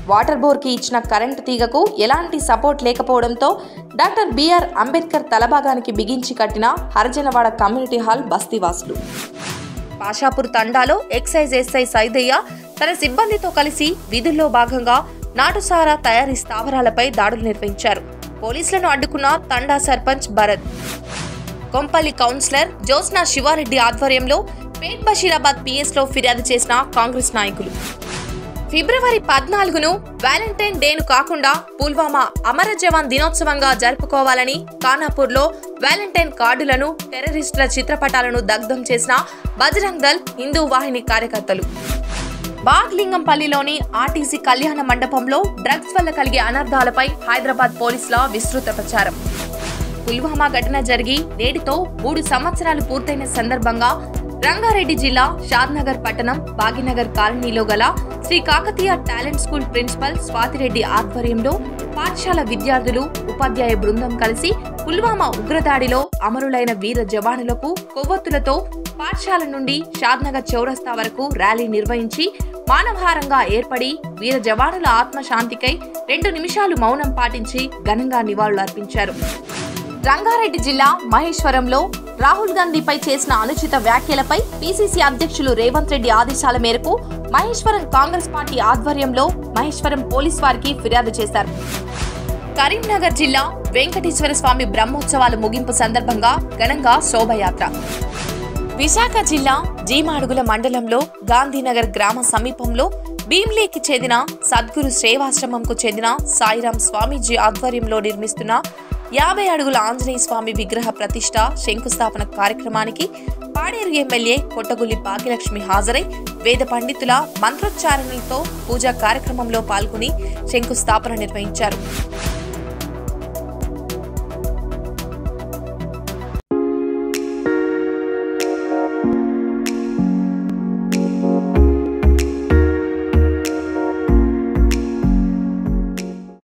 water బోర్కి ఇచ్చిన current తీగకు ఎలాంటి support లేకపోవడంతో డాక్టర్ బిఆర్ అంబేద్కర్ తలభాగానికి బిగించి కట్టిన హరజనవాడ కమ్యూనిటీ హాల్ బస్తీవాసులు పాషాపూర్ తండాలో ఎక్సైజ్ ఎస్ఐ సైదయ్య తన సిబ్బందితో కలిసి విధుల్లో భాగంగా నాటుసారా తయారీ స్థావరాలపై దాడులు నిర్వహించారు పోలీసులను అడ్డుకున్న తండా సర్పంచ్ భరత్ కొంపల్లి కౌన్సిలర్ జ్యోత్స్నా శివారెడ్డి ఆధ్వర్యంలో పేట్ బషీరాబాద్ పిఎస్ లో ఫిర్యాదు చేసిన కాంగ్రెస్ నాయకులు ఫిబ్రవరి పద్నాలుగును వ్యాలంటైన్ డేను కాకుండా పుల్వామా అమర జవాన్ దినోత్సవంగా జరుపుకోవాలని ఖానాపూర్లో వ్యాలంటైన్ కార్డులను టెర్రరిస్టుల చిత్రపటాలను దగ్ధం చేసిన బజరంగ్ దళ్ హిందూ వాహిని కార్యకర్తలు బాగ్లింగంపల్లిలోని ఆర్టీసీ కళ్యాణ మండపంలో డ్రగ్స్ వల్ల కలిగే అనర్థాలపై హైదరాబాద్ పోలీసుల విస్తృత ప్రచారం పుల్వామా ఘటన జరిగి నేటితో మూడు సంవత్సరాలు పూర్తయిన సందర్భంగా రంగారెడ్డి జిల్లా షాద్నగర్ పట్టణం భాగ్యనగర్ కాలనీలో గల Sri Kakatiya talent school principal Swathireddy ఆధ్వర్యంలో పాఠశాల విద్యార్థులు ఉపాధ్యాయ బృందం కలిసి పుల్వామా ఉగ్రదాడిలో అమరులైన వీర జవానులకు కొవ్వొత్తులతో పాఠశాల నుండి షాద్నగర్ చౌరస్తా వరకు ర్యాలీ నిర్వహించి మానవహారంగా ఏర్పడి వీర జవానుల ఆత్మశాంతికై రెండు నిమిషాలు మౌనం పాటించి ఘనంగా నివాళులర్పించారు రంగారెడ్డి జిల్లా మహేశ్వరంలో రాహుల్ గాంధీపై చేసిన అనుచిత వ్యాఖ్యలపై పిసిసి అధ్యక్షులు రేవంత్ రెడ్డి ఆదేశాల మేరకు మహేశ్వరం కాంగ్రెస్ పార్టీ ఆధ్వర్యంలో మహేశ్వరం పోలీస్ వారికి ఫిర్యాదు చేశారు కరీంనగర్ జిల్లా వెంకటేశ్వర స్వామి బ్రహ్మోత్సవాల ముగింపు సందర్భంగా ఘనంగా శోభయాత్ర విశాఖ జిల్లా జీమాడుగుల మండలంలో గాంధీనగర్ గ్రామ సమీపంలో భీమ్లీకి చెందిన సద్గురు సేవాశ్రమంకు చెందిన సాయిరాం స్వామీజీ ఆధ్వర్యంలో నిర్మిస్తున్న యాభై అడుగుల ఆంజనేయ స్వామి విగ్రహ ప్రతిష్ట శంకుస్థాపన కార్యక్రమానికి పాడేరు ఎమ్మెల్యే కొట్టగుల్లి భాగ్యలక్ష్మి హాజరై వేద పండితుల మంత్రోచ్చారణలతో పూజా కార్యక్రమంలో పాల్గొని శంకుస్థాపన నిర్వహించారు